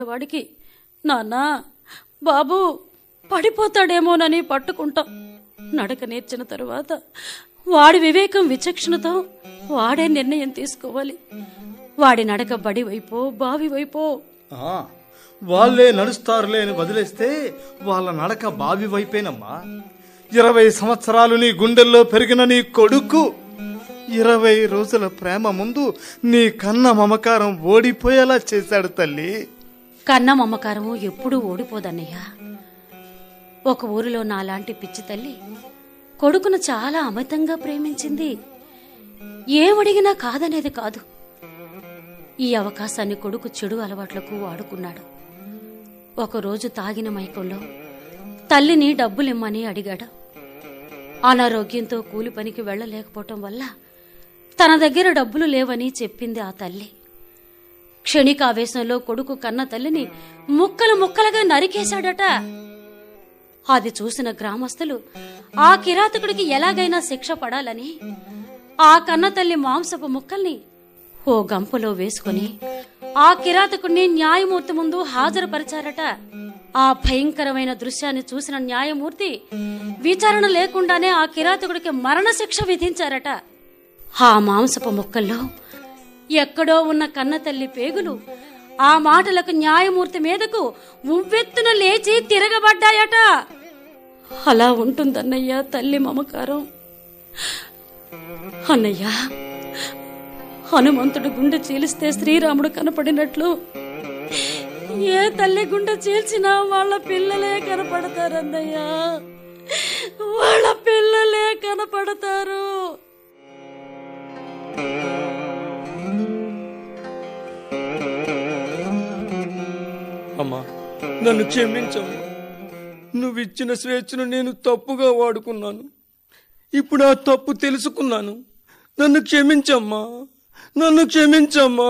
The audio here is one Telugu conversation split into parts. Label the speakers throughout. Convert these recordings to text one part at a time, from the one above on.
Speaker 1: వాడికి నాన్నా బాబు పడిపోతాడేమోనని పట్టుకుంటాం నడక నేర్చిన తరువాత వాడి వివేకం విచక్షణతో వాడే నిర్ణయం తీసుకోవాలి వాడి నడక బడి వైపో బావి వైపో
Speaker 2: ఆ, వాళ్ళే నడుస్తారులే అని వదిలేస్తే వాళ్ళ నడక బావి వైపేనమ్మా ఇరవై సంవత్సరాలు నీ గుండెల్లో పెరిగిన నీ కొడుకు ఇరవై రోజుల ప్రేమ ముందు నీ కన్న మమకారం ఓడిపోయేలా చేశాడు తల్లి
Speaker 1: కన్న మమకారము ఎప్పుడూ ఓడిపోదన్నయ్యా ఒక ఊరిలో నాలాంటి పిచ్చి తల్లి కొడుకును చాలా అమితంగా ప్రేమించింది ఏమడిగినా కాదనేది కాదు ఈ అవకాశాన్ని కొడుకు చెడు అలవాట్లకు వాడుకున్నాడు ఒకరోజు తాగిన మైకంలో తల్లిని డబ్బులిమ్మని అడిగాడు అనారోగ్యంతో కూలి పనికి వెళ్ళలేకపోవటం వల్ల తన దగ్గర డబ్బులు లేవని చెప్పింది ఆ తల్లి క్షణికావేశంలో కొడుకు కన్న తల్లిని ముక్కలు ముక్కలుగా నరికేశాడట అది చూసిన గ్రామస్తులు ఆ కిరాతకుడికి ఎలాగైనా శిక్ష పడాలని ఆ కన్న తల్లి మాంసపు ముక్కల్ని ఓ గంపలో వేసుకుని ఆ కిరాతకుడిని న్యాయమూర్తి ముందు హాజరుపరిచారట ఆ భయంకరమైన దృశ్యాన్ని చూసిన న్యాయమూర్తి విచారణ లేకుండానే ఆ కిరాతకుడికి మరణశిక్ష విధించారట ఆ మాంసపు ముక్కల్లో ఎక్కడో ఉన్న కన్నతల్లి పేగులు ఆ మాటలకు న్యాయమూర్తి మీదకు ఉవ్వెత్తున లేచి తిరగబడ్డాయట అలా ఉంటుందన్నయ్య తల్లి మమకారం అన్నయ్య హనుమంతుడు గుండె చీలిస్తే శ్రీరాముడు కనపడినట్లు ఏ తల్లి గుండె చీల్చినా వాళ్ళ పిల్లలే కనపడతారన్నయ్య వాళ్ళ పిల్లలే కనపడతారు
Speaker 3: అమ్మా నన్ను క్షమించమ్మా నువ్వు ఇచ్చిన స్వేచ్ఛను నేను తప్పుగా వాడుకున్నాను ఇప్పుడు ఆ తప్పు తెలుసుకున్నాను నన్ను క్షమించమ్మా నన్ను క్షమించమ్మా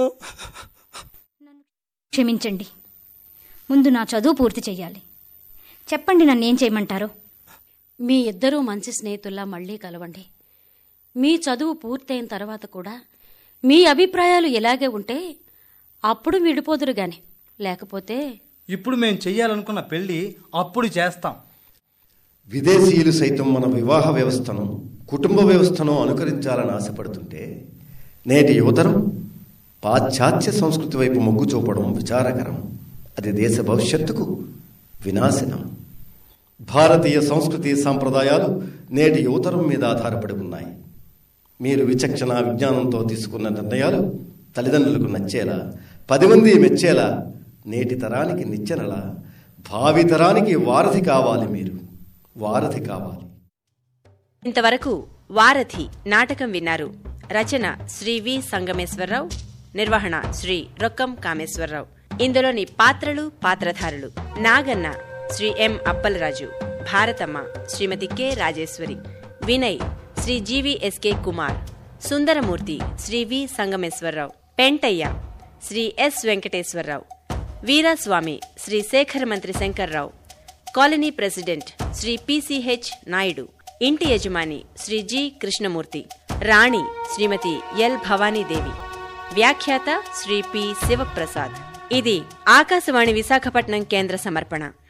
Speaker 4: క్షమించండి ముందు నా చదువు పూర్తి చెయ్యాలి చెప్పండి నన్ను ఏం చేయమంటారు
Speaker 1: మీ ఇద్దరూ మంచి స్నేహితుల్లా మళ్ళీ కలవండి మీ చదువు పూర్తయిన తర్వాత కూడా మీ అభిప్రాయాలు ఇలాగే ఉంటే అప్పుడు విడిపోదురు గాని లేకపోతే
Speaker 2: ఇప్పుడు మేం చెయ్యాలనుకున్న పెళ్లి అప్పుడు చేస్తాం
Speaker 5: విదేశీయులు సైతం మన వివాహ వ్యవస్థను కుటుంబ వ్యవస్థను అనుకరించాలని ఆశపడుతుంటే నేటి యువతరం పాశ్చాత్య సంస్కృతి వైపు మొగ్గు చూపడం విచారకరం అది దేశ భవిష్యత్తుకు వినాశనం భారతీయ సంస్కృతి సాంప్రదాయాలు నేటి యువతరం మీద ఆధారపడి ఉన్నాయి మీరు విచక్షణ విజ్ఞానంతో తీసుకున్న నిర్ణయాలు తల్లిదండ్రులకు నచ్చేలా పది మంది మెచ్చేలా నేటి తరానికి నిచ్చెనలా భావి తరానికి వారధి కావాలి మీరు వారధి కావాలి
Speaker 6: ఇంతవరకు వారధి నాటకం విన్నారు రచన శ్రీ వి సంగమేశ్వరరావు నిర్వహణ శ్రీ రొక్కం కామేశ్వరరావు ఇందులోని పాత్రలు పాత్రధారులు Naganna Shri M Appalaraju Bharatamma Shrimati K Rajeswari Vinay Shri GVSK Kumar Sundaramurthy Shri V Sangameswararao Pentayya Shri S Venkateswararao Veeraswamy Shri Shekhara Mantri Shankarrao colony president Shri PCH Naidu ఇంటి యజమాని శ్రీ జి కృష్ణమూర్తి రాణి శ్రీమతి ఎల్ భవానీదేవి వ్యాఖ్యాత శ్రీ పి శివప్రసాద్ ఇది ఆకాశవాణి విశాఖపట్నం కేంద్ర సమర్పణ